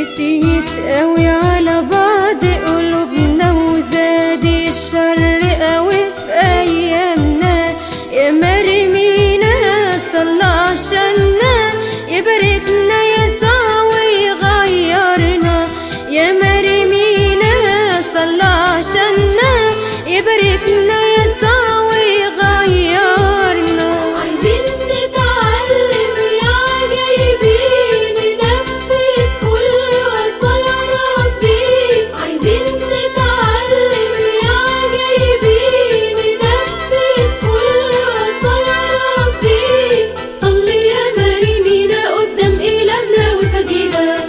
قسيت قوي على بعض قلوبنا وزاد الشر قوي في ايامنا يا مرمينا صلى عشاننا يباركنا يسوع ويغيرنا يا مرمينا صلى عشاننا يباركنا يسوع ويغيرنا عايزين نتعلم يا جايبين ننفذ كل وصايا ربي عايزين نتعلم يا جايبين ننفذ كل وصايا ربي صلي يا مريمينا قدام إلهنا وفدينا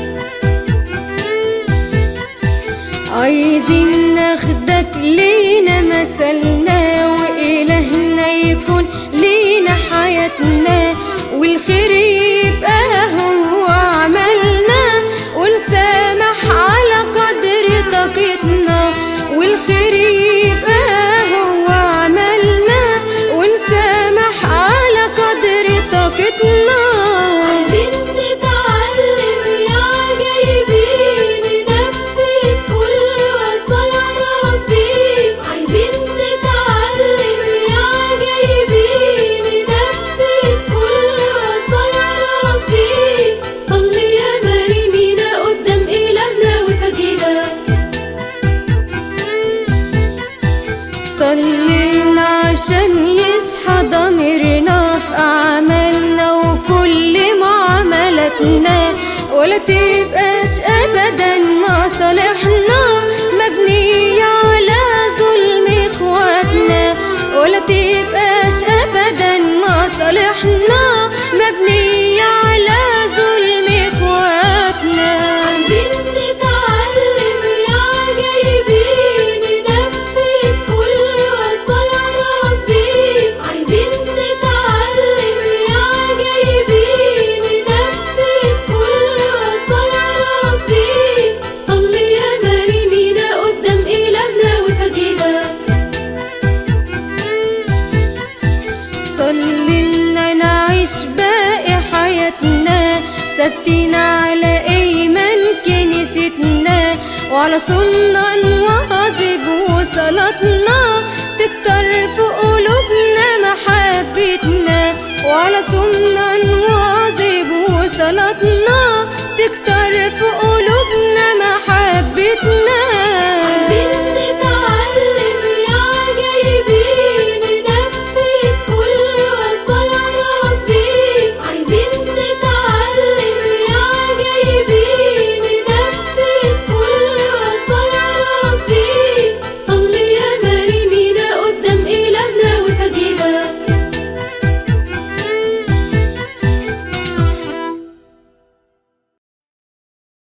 عايزين ناخدك لينا مثلنا وإلهنا يكون لينا حياتنا والخير يبقى هو عملنا ونسامح على قدر طاقتنا والخير يبقى هو عملنا ونسامح على قدر طاقتنا عايزين نتعلم يا جايبين ننفذ كل وصايا ربي عايزين نتعلم يا جايبين ننفذ كل وصايا ربي صلي يا مريمينا قدام إلهنا وفدينا صلينا عشان يصحى ضميرنا في أعمالنا وكل معاملاتنا ولا تبقاش أبدا مصالحنا مبنية على ظلم إخواتنا ولا تبقاش أبدا مصالحنا مبنية على ظلم إخواتنا عايزين نتعلم يا جايبين ننفذ كل وصايا ربي عايزين نتعلم يا جايبين ننفذ كل وصايا ربي صلي يا مريمينا قدام إلهنا وفدينا صلينا نعيش باقي حياتنا ثابتين على ايمان كنيستنا وعلى سنة نواظب وصلاتنا تكتر